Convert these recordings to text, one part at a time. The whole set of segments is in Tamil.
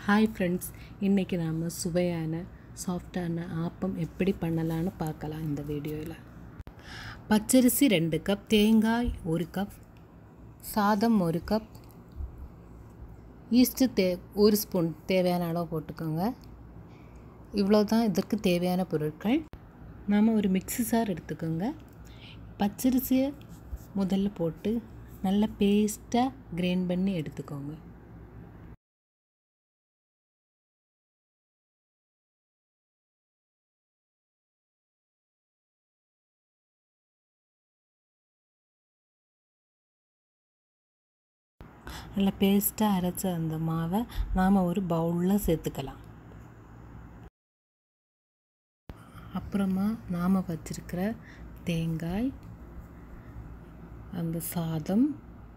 ஹாய் ஃப்ரெண்ட்ஸ் இன்றைக்கி நாம் சுவையான சாஃப்டான ஆப்பம் எப்படி பண்ணலான்னு பார்க்கலாம் இந்த வீடியோவில் பச்சரிசி ரெண்டு கப் தேங்காய் ஒரு கப் சாதம் ஒரு கப் ஈஸ்ட்டு தே ஒரு ஸ்பூன் தேவையான அளவு போட்டுக்கோங்க இவ்வளோ தான் இதற்கு தேவையான பொருட்கள் நாம் ஒரு மிக்ஸி சார் எடுத்துக்கோங்க பச்சரிசியை முதல்ல போட்டு நல்ல பேஸ்ட்டாக கிரைண்ட் பண்ணி எடுத்துக்கோங்க நல்லா பேஸ்ட்டாக அரைச்ச அந்த மாவை நாம் ஒரு பவுலில் சேர்த்துக்கலாம் அப்புறமா நாம் வச்சிருக்கிற தேங்காய் அந்த சாதம்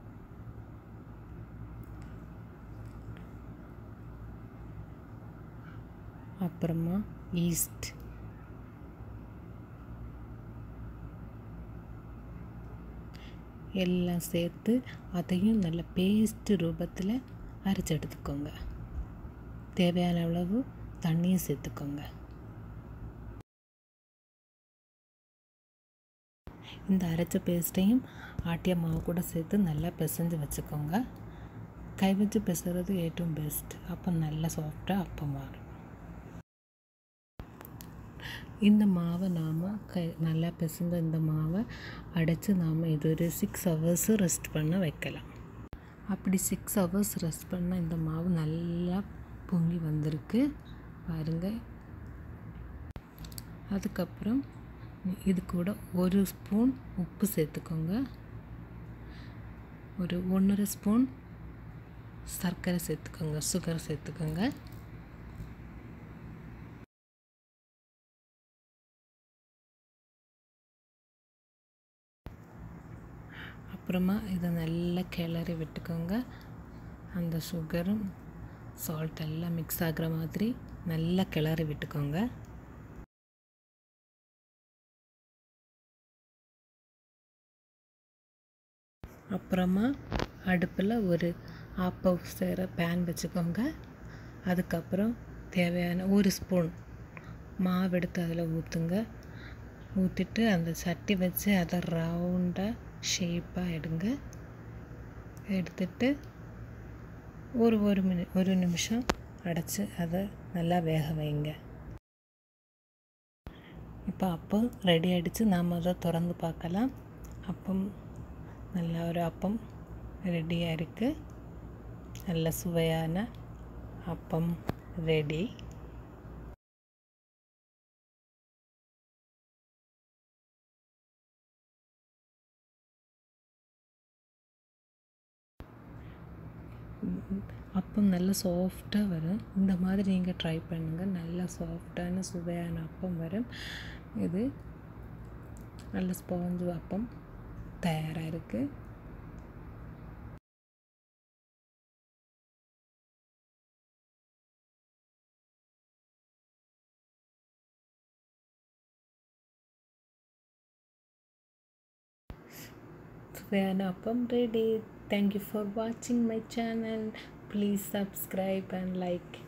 அப்புறமா ஈஸ்ட் எல்லாம் சேர்த்து அதையும் நல்ல பேஸ்ட் ரூபத்தில் அரைச்சி எடுத்துக்கோங்க தேவையான அளவு தண்ணியும் சேர்த்துக்கோங்க இந்த அரைச்ச பேஸ்ட்டையும் ஆட்டிய மாவு கூட சேர்த்து நல்லா பிசைஞ்சு வச்சுக்கோங்க கை வச்சு பிசுறது ஏற்றும் பெஸ்ட் அப்போ நல்லா சாஃப்டாக அப்போ மாறும் இந்த மாவை நாம் கை நல்லா பிசைந்த இந்த மாவை அடைச்சி நாம் இது ஒரு சிக்ஸ் ஹவர்ஸு ரெஸ்ட் பண்ண வைக்கலாம் அப்படி சிக்ஸ் ஹவர்ஸ் ரெஸ்ட் பண்ணால் இந்த மாவு நல்லா பொங்கி வந்திருக்கு பாருங்கள் அதுக்கப்புறம் இது கூட ஒரு ஸ்பூன் உப்பு சேர்த்துக்கோங்க ஒரு ஒன்றரை ஸ்பூன் சர்க்கரை சேர்த்துக்கோங்க சுகர் சேர்த்துக்கோங்க அப்புறமா இதை நல்லா கிளறி விட்டுக்கோங்க அந்த சுகரும் சால்ட் எல்லாம் மிக்ஸ் ஆகிற மாதிரி நல்லா கிளறி விட்டுக்கோங்க அப்புறமா அடுப்பில் ஒரு ஆப்ப சேர பேன் வச்சுக்கோங்க அதுக்கப்புறம் தேவையான ஒரு ஸ்பூன் மாவு எடுத்து அதில் ஊற்றுங்க ஊற்றிட்டு அந்த சட்டி வச்சு அதை ரவுண்டாக ஷேப்பாக எடுங்க எடுத்துட்டு ஒரு ஒரு மினி ஒரு நிமிஷம் அடைச்சி அதை நல்லா வேக வைங்க இப்போ அப்போ ரெடி ஆகிடுச்சு நாம் அதை திறந்து பார்க்கலாம் அப்பம் நல்ல ஒரு அப்பம் ரெடியாக இருக்குது நல்ல சுவையான அப்பம் ரெடி அப்பம் நல்லா சாஃப்டாக வரும் இந்த மாதிரி நீங்கள் ட்ரை பண்ணுங்கள் நல்லா சாஃப்டான சுவையான அப்பம் வரும் இது நல்ல ஸ்பாஞ்சு அப்பம் தயாராக இருக்குது சுவையான அப்பம் ரெடி தேங்க்யூ ஃபார் வாட்சிங் my channel please subscribe and like